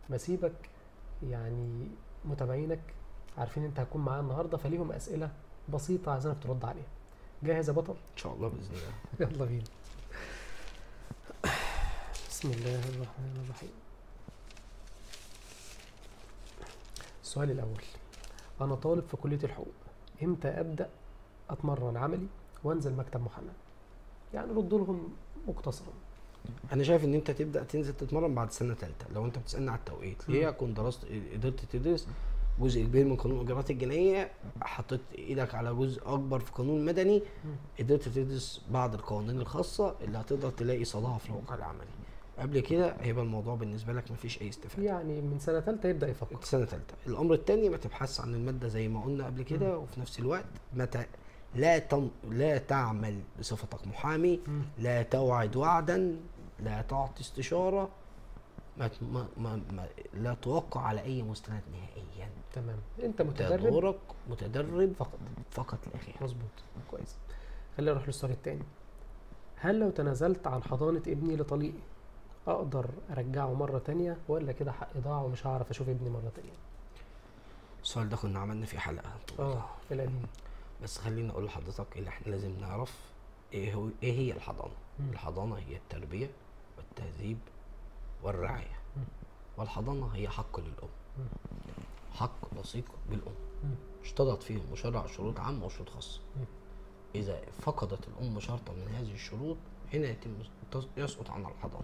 ما اسيبك يعني متابعينك عارفين انت هتكون معانا النهارده فليهم اسئله بسيطه عايزينك ترد عليها جاهز يا بطل ان شاء الله باذن الله يلا بينا بسم الله الرحمن الرحيم السؤال الأول أنا طالب في كلية الحقوق إمتى أبدأ أتمرن عملي وأنزل مكتب محاماة يعني رد لهم مختصرا انا شايف ان انت تبدا تنزل تتمرن بعد سنه ثالثه لو انت بتسالني على التوقيت ليه كنت درست قدرت تدرس جزء كبير من قانون الاجراءات الجنائيه حطيت ايدك على جزء اكبر في قانون المدني قدرت تدرس بعض القوانين الخاصه اللي هتقدر تلاقي صداها في الواقع العملي قبل كده هيبقى الموضوع بالنسبه لك مفيش اي استفاده يعني من سنة ثالثة يبدأ يفكر سنه ثالثه الامر الثاني ما تبحث عن الماده زي ما قلنا قبل كده وفي نفس الوقت ما ت... لا تم... لا تعمل بصفتك محامي مم. لا توعد وعدا لا تعطي استشاره ما... ت- ما... ما... ما... لا توقع على اي مستند نهائيا تمام أنت ده متدرب دورك متدرب فقط فقط لا غير مظبوط كويس خلينا نروح للسؤال التاني هل لو تنازلت عن حضانة ابني لطليقي أقدر أرجعه مرة تانية ولا كده حقي ضاع ومش هعرف أشوف ابني مرة تانية؟ السؤال ده كنا عملنا فيه حلقه طويلة. اه القديم بس خليني اقول لحضرتك اللي احنا لازم نعرف ايه هو ايه هي الحضانه مم. الحضانه هي التربيه والتهذيب والرعايه مم. والحضانه هي حق للام مم. حق لصيق بالام مم. اشترط فيه المشرع شروط عامه وشروط خاصه مم. اذا فقدت الام شرطا من هذه الشروط هنا يتم تص- يسقط عنها الحضانه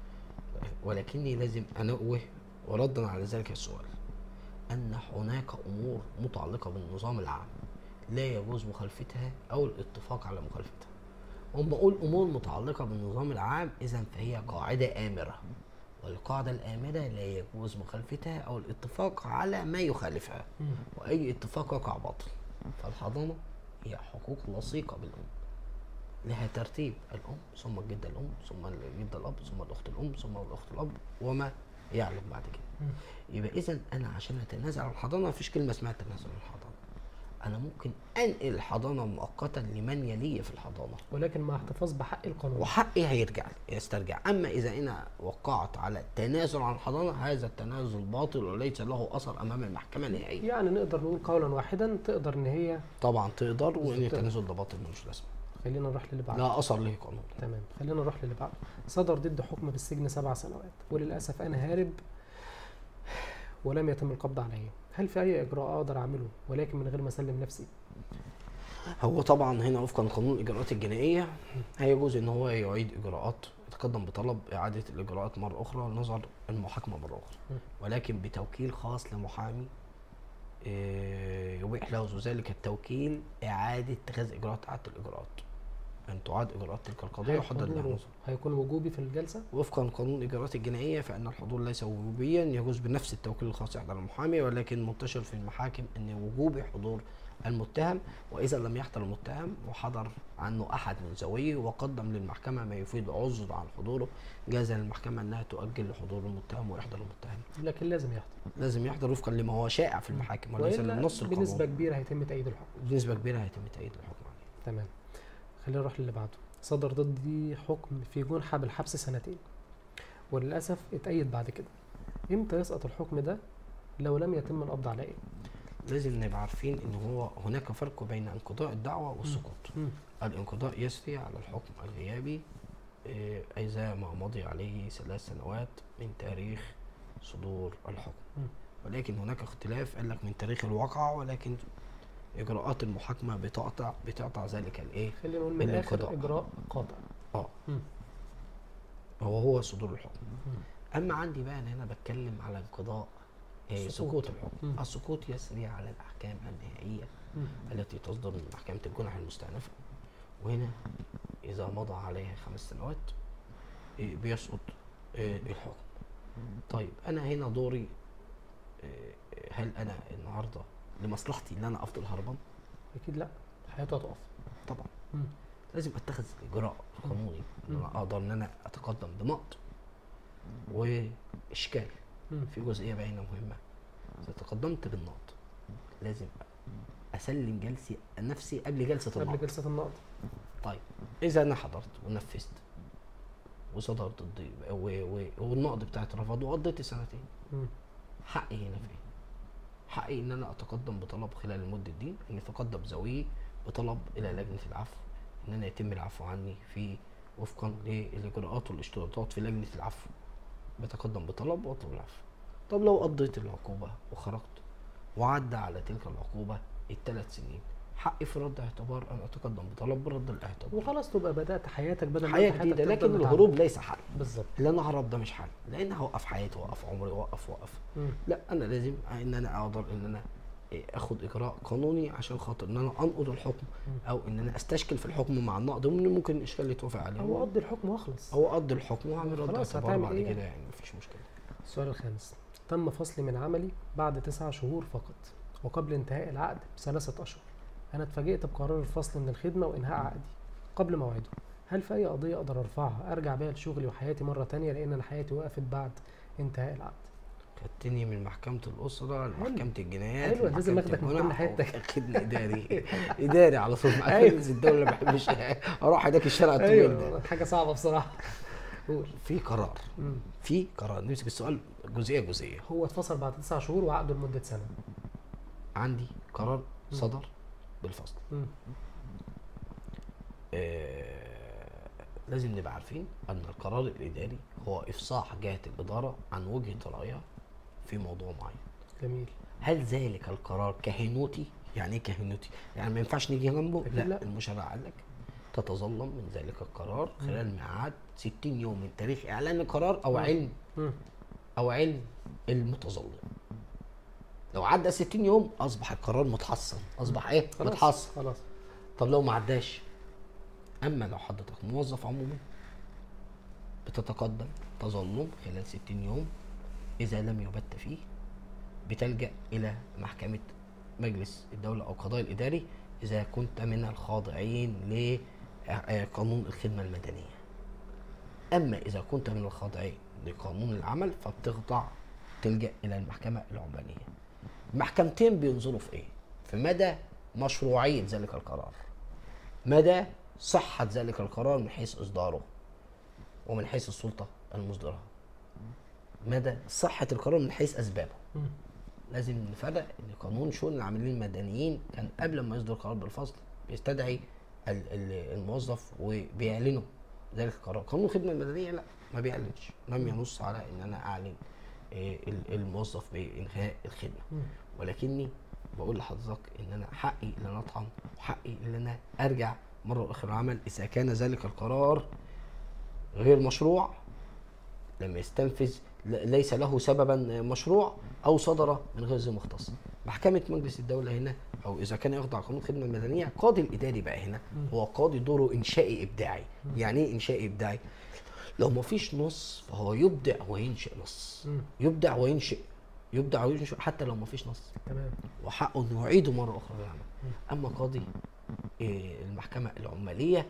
ولكني لازم انوه وردا على ذلك السؤال ان هناك امور متعلقه بالنظام العام لا يجوز مخالفتها او الاتفاق على مخالفتها وأما أقول أمور متعلقة بالنظام العام إذا فهي قاعدة آمرة والقاعدة الآمرة لا يجوز مخالفتها أو الاتفاق على ما يخالفها مم. وأي اتفاق يقع باطل فالحضانة هي حقوق لصيقة بالأم لها ترتيب الأم ثم الجدة الأم ثم الجدة الأب ثم الأخت الأم ثم الأخت الأب وما يعلم بعد كده مم. يبقى إذا أنا عشان أتنازل عن الحضانة مفيش كلمة اسمها تنازل عن الحضانة أنا ممكن أنقل الحضانة مؤقتا لمن يلي في الحضانة ولكن مع احتفاظ بحق القانون وحقي هيرجع يسترجع اما اذا انا وقعت على التنازل عن الحضانه هذا التنازل باطل وليس له اثر امام المحكمه نهائيا يعني نقدر نقول قولا واحدا تقدر ان هي طبعا تقدر وان بالظبط. التنازل ده باطل ملوش لازمه خلينا نروح للي بعده لا اثر له قانون تمام خلينا نروح للي بعده صدر ضد حكم بالسجن سبع سنوات وللاسف انا هارب ولم يتم القبض علي هل في اي اجراء اقدر اعمله ولكن من غير ما اسلم نفسي هو طبعا هنا وفقا لقانون الاجراءات الجنائيه هيجوز ان هو يعيد اجراءات يتقدم بطلب اعاده الاجراءات مره اخرى لنظر المحاكمه مره اخرى م. ولكن بتوكيل خاص لمحامي إيه، يبيح له ذلك التوكيل اعاده اتخاذ اجراءات اعاده الاجراءات ان تعاد اجراءات تلك القضيه وحضر لها حضوره نظر هيكون وجوبي في الجلسه وفقا لقانون الاجراءات الجنائيه فان الحضور ليس وجوبيا يجوز بنفس التوكيل الخاص يحضر المحامي ولكن منتشر في المحاكم ان وجوبي حضور المتهم واذا لم يحضر المتهم وحضر عنه احد من ذويه وقدم للمحكمه ما يفيد عذر عن حضوره جاز للمحكمه انها تؤجل لحضور المتهم ويحضر المتهم لكن لازم يحضر لازم يحضر وفقا لما هو شائع في المحاكم وليس والا للنص بنسبه القانوني كبيره هيتم تأييد الحكم بنسبه كبيره هيتم تأييد الحكم عليه تمام خلينا نروح للي بعده صدر ضدي حكم في جنحة بالحبس سنتين وللأسف اتأيد بعد كده امتى يسقط الحكم ده لو لم يتم القبض عليا لازم نبقى عارفين ان هو هناك فرق بين انقضاء الدعوه والسقوط مم. الانقضاء يسري على الحكم الغيابي آه، إذا ما مضي عليه ثلاث سنوات من تاريخ صدور الحكم مم. ولكن هناك اختلاف قال لك من تاريخ الواقع ولكن إجراءات المحاكمة بتقطع بتقطع ذلك الإيه؟ خلينا نقول من آخر الانقضاء. إجراء قاطع آه مم. هو هو صدور الحكم مم. أما عندي بقى أنا هنا بتكلم على انقضاء آه، سقوط. سقوط الحكم مم. السقوط يسري على الأحكام النهائية مم. التي تصدر من محكمة الجنح المستأنفة وهنا إذا مضى عليها خمس سنوات إيه، بيسقط إيه، الحكم طيب أنا هنا دوري إيه، هل أنا النهاردة لمصلحتي إن أنا أفضل هربان؟ أكيد لا حياته هتقف طبعا مم. لازم أتخذ إجراء قانوني إن أنا أقدر إن أنا أتقدم بنقد وإشكال مم. في جزئية باينة مهمة إذا تقدمت بالنقد لازم أسلم جلسي نفسي قبل جلسة قبل النقد جلسة النقد طيب اذا انا حضرت ونفذت وصدر ضدي و- و- والنقض بتاعت رفض وقضيت سنتين مم. حقي هنا فين؟ حقي ان انا اتقدم بطلب خلال المده دي ان اتقدم ذوي بطلب الى لجنه العفو ان انا يتم العفو عني في وفقا للاجراءات والاشتراطات في لجنه العفو بتقدم بطلب واطلب العفو طب لو قضيت العقوبه وخرجت وعدى على تلك العقوبه الثلاث سنين حقي في رد اعتبار ان اتقدم بطلب برد الاعتبار وخلاص تبقى بدات حياتك بدل ما حياه أنت حياتك جديده تفضل لكن متعلقة. الهروب ليس حل بالظبط اللي انا هرب ده مش حل لان هوقف حياتي وقف عمري وقف وقف مم. لا انا لازم ان انا اقدر ان انا إيه، اخد اجراء قانوني عشان خاطر ان انا انقض الحكم او ان انا استشكل في الحكم مع النقض ومن ممكن الاشكال اللي يتوافق عليه او اقضي الحكم واخلص او اقضي الحكم واعمل رد خلاص، اعتبار هتعمل بعد إيه كده يعني؟ يعني مفيش مشكله السؤال الخامس تم فصلي من عملي بعد تسعة شهور فقط وقبل انتهاء العقد بثلاثة أشهر أنا اتفاجئت بقرار الفصل من الخدمة وإنهاء عقدي قبل موعده هل في أي قضية أقدر أرفعها أرجع بيها لشغلي وحياتي مرة تانية لأن أنا حياتي وقفت بعد انتهاء العقد خدتني من محكمه الاسره لمحكمه الجنايات حلوة، لازم لمحكمة آخدك من كل الجنح، حتة. واخدني اداري اداري على طول مع أيوة. كنز الدوله ما بحبش اروح هناك الشارع الطويل ده أيوة حاجة صعبة بصراحة قول في قرار مم. في قرار نمسك السؤال جزئيه جزئيه هو اتفصل بعد تسعة شهور وعقده لمدة سنة عندي قرار صدر بالفصل مم. آه، لازم نبقى عارفين ان القرار الاداري هو افصاح جهه الاداره عن وجهه رايها في موضوع معين جميل هل ذلك القرار كهنوتي يعني ايه كهنوتي يعني ما ينفعش نيجي جنبه أكيد لا, لا. المشرع قال لك تتظلم من ذلك القرار خلال ميعاد 60 يوم من تاريخ اعلان القرار او مم. علم مم. او علم المتظلم لو عدى 60 يوم اصبح القرار متحصن اصبح ايه خلاص متحصن خلاص طب لو ما عداش اما لو حضرتك موظف عمومي بتتقدم تظلم خلال 60 يوم اذا لم يبت فيه بتلجا الى محكمه مجلس الدوله او القضاء الاداري اذا كنت من الخاضعين لقانون الخدمه المدنيه اما اذا كنت من الخاضعين لقانون العمل فبتخضع تلجا الى المحكمه العماليه محكمتين بينظروا في ايه في مدى مشروعيه ذلك القرار مدى صحة ذلك القرار من حيث إصداره ومن حيث السلطة المصدرة مدى صحة القرار من حيث أسبابه مم. لازم نفرق ان قانون شؤون العاملين المدنيين كان قبل ما يصدر قرار بالفصل بيستدعي ال- ال- الموظف وبيعلنه ذلك القرار قانون الخدمه المدنيه لا ما بيعلنش لم ينص على ان انا اعلن آه، ال- الموظف بانهاء الخدمه مم. ولكني بقول لحضرتك ان انا حقي ان انا اطعن وحقي ان انا ارجع مره اخرى العمل اذا كان ذلك القرار غير مشروع لم يستنفذ ل- ليس له سببا مشروع او صدر من غير ذي مختص محكمه مجلس الدوله هنا او اذا كان يخضع قانون الخدمه المدنيه قاضي الاداري بقى هنا هو قاضي دوره انشائي ابداعي يعني ايه انشائي ابداعي لو ما فيش نص فهو يبدع وينشئ نص مم. يبدع وينشئ يبدع وينشئ حتى لو ما فيش نص تمام وحقه انه يعيده مره اخرى للعمل اما قاضي إيه، المحكمه العماليه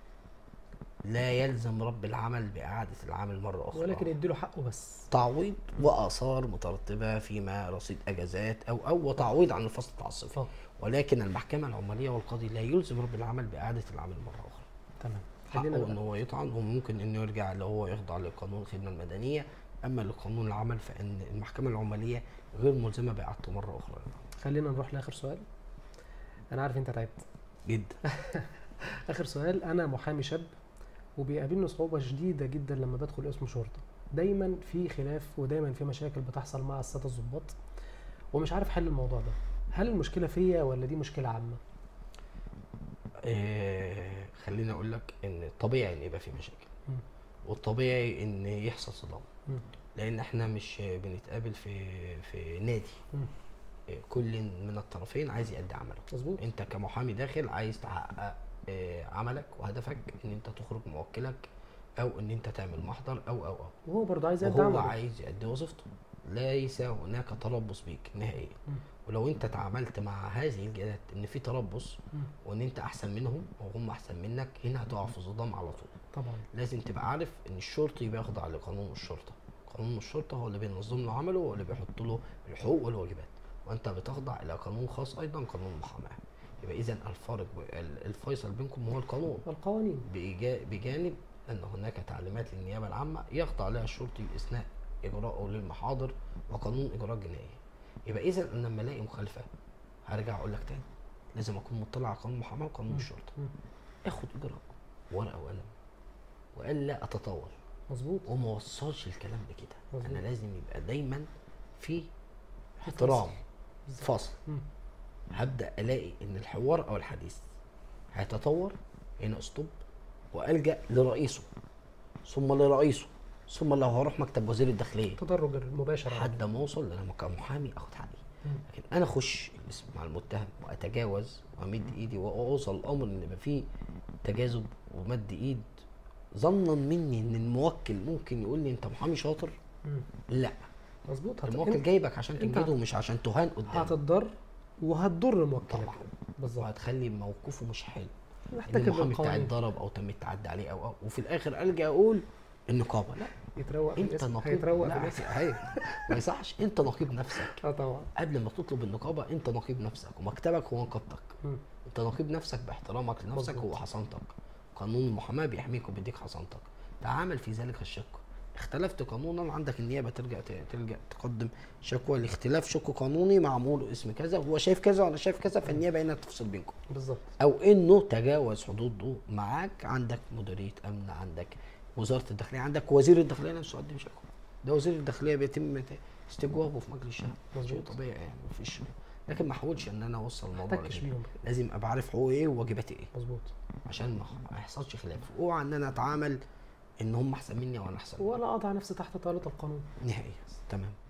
لا يلزم رب العمل باعاده العمل مره اخرى ولكن اديله حقه بس تعويض واثار مترتبه فيما رصيد اجازات او او وتعويض عن الفصل التعصبي فقط ولكن المحكمه العماليه والقاضي لا يلزم رب العمل باعاده العمل مره اخرى تمام خلينا حقه ان بقى. هو يطعن وممكن انه يرجع اللي هو يخضع لقانون الخدمه المدنيه اما لقانون العمل فان المحكمه العماليه غير ملزمه باعادته مره اخرى خلينا نروح لاخر سؤال انا عارف انت تعبت جدا اخر سؤال انا محامي شاب وبيقابلني صعوبه شديده جدا لما بدخل اسم شرطه دايما في خلاف ودايما في مشاكل بتحصل مع الساده الضباط ومش عارف حل الموضوع ده هل المشكله فيا ولا دي مشكله عامه آه خليني اقول لك ان طبيعي ان يبقى في مشاكل مم. والطبيعي ان يحصل صدام مم. لان احنا مش بنتقابل في في نادي مم. آه، كل من الطرفين عايز يأدي عمله مظبوط انت كمحامي داخل عايز تحقق آه، عملك وهدفك ان انت تخرج موكلك او ان انت تعمل محضر او او او وهو برضه عايز يدي وهو عمله عايز يأدي وظيفته ليس هناك تربص بيك نهائيا مم. ولو انت تعاملت مع هذه الجهات ان في تربص مم. وان انت احسن منهم وهم احسن منك هنا هتقع في صدام على طول طبعا لازم تبقى عارف ان الشرطي بيخضع لقانون الشرطه قانون الشرطه هو اللي بينظم له عمله واللي بيحط له الحقوق والواجبات وانت بتخضع الى قانون خاص ايضا قانون المحاماه يبقى اذا الفارق ب- ال- الفيصل بينكم هو القانون القوانين بإيجا- بجانب ان هناك تعليمات للنيابه العامه يخضع لها الشرطي اثناء اجراءه للمحاضر وقانون اجراء جنائي يبقى اذا انا لما الاقي مخالفه هرجع اقول لك تاني لازم اكون مطلع على قانون المحاماه وقانون مم. الشرطه مم. اخد اجراء ورقه وقلم والا اتطور مظبوط وما اوصلش الكلام لكده مظبوط. انا لازم يبقى دايما في احترام بالظبط. فصل مم. هبدا الاقي ان الحوار او الحديث هيتطور هنا اسطوب والجا لرئيسه ثم لرئيسه ثم لو هروح مكتب وزير الداخليه التدرج المباشر على لحد ما اوصل لما كمحامي اخد حقي مم. لكن انا اخش الاسم مع المتهم واتجاوز وامد ايدي واوصل الامر ان يبقى فيه تجاذب ومد ايد ظنا مني ان الموكل ممكن يقول لي انت محامي شاطر مم. لا مظبوط هت- الموكل انت جايبك عشان انت تجهده مش عشان تهان قدامه هتضر وهتضر موكلك طبعا بالظبط وهتخلي موقفه مش حلو ان محتاج المحامي بتاعي القوانين اتضرب او تم التعدي عليه او, أو وفي الاخر الجا اقول النقابه لا يتروق في انت الاسم نقيب هيتروق في لا الاسم هي- ما يصحش انت نقيب نفسك اه طبعا قبل ما تطلب النقابه انت نقيب نفسك ومكتبك هو نقابتك مم. انت نقيب نفسك باحترامك لنفسك مظبوط. هو حصانتك قانون المحاماه بيحميك وبيديك حصانتك تعامل في ذلك الشق اختلفت قانونا عندك النيابه ترجع ت- تلجا تقدم شكوى لاختلاف شق قانوني معمول اسم كذا وهو شايف كذا وانا شايف كذا فالنيابه هنا تفصل بينكم بالظبط او انه تجاوز حدوده معاك عندك مديريه امن عندك وزاره الداخليه عندك وزير الداخليه نفسه قدم شكوى ده وزير الداخليه بيتم ت- استجوابه في مجلس الشعب شيء مظبوط. طبيعي يعني مفيش لكن ما احاولش ان انا اوصل الموضوع محتكش لكده بيهم لازم ابقى عارف حقوقي ايه وواجباتي ايه مظبوط عشان ما ما يحصلش خلاف اوعى ان انا اتعامل ان هم احسن مني او انا احسن منهم ولا اضع نفسي تحت طاوله القانون نهائيا تمام